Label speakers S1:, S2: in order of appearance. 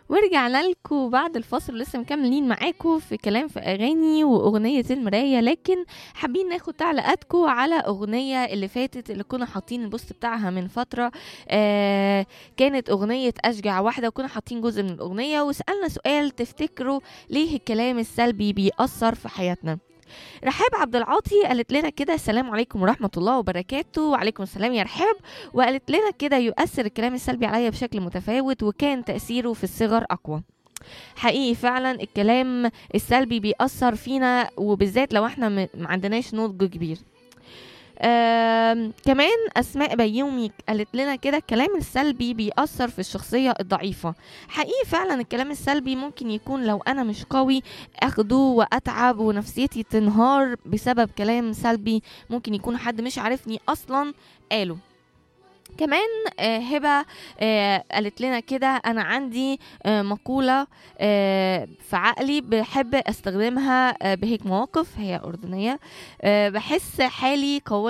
S1: ورجعنا لكم بعد الفاصل لسه مكملين معاكم في كلام في اغاني واغنيه المرايه لكن حابين ناخد تعليقاتكم على اغنيه اللي فاتت اللي كنا حاطين البوست بتاعها من فتره آه كانت اغنيه اشجع واحده وكنا حاطين جزء من الاغنيه وسالنا سؤال تفتكروا ليه الكلام السلبي بيأثر في حياتنا رحاب عبد العاطي قالت لنا كده السلام عليكم ورحمه الله وبركاته وعليكم السلام يا رحاب وقالت لنا كده يؤثر الكلام السلبي عليا بشكل متفاوت وكان تاثيره في الصغر اقوى حقيقي فعلا الكلام السلبي بيأثر فينا وبالذات لو احنا م- ما عندناش نضج كبير آم، كمان اسماء بيومي قالت لنا كده الكلام السلبي بيأثر في الشخصيه الضعيفه حقيقي فعلا الكلام السلبي ممكن يكون لو انا مش قوي اخده واتعب ونفسيتي تنهار بسبب كلام سلبي ممكن يكون حد مش عارفني اصلا قاله كمان آه، هبه آه، قالت لنا كده انا عندي آه، مقوله آه، في عقلي بحب استخدمها آه، بهيك مواقف هي اردنيه آه، بحس حالي قويه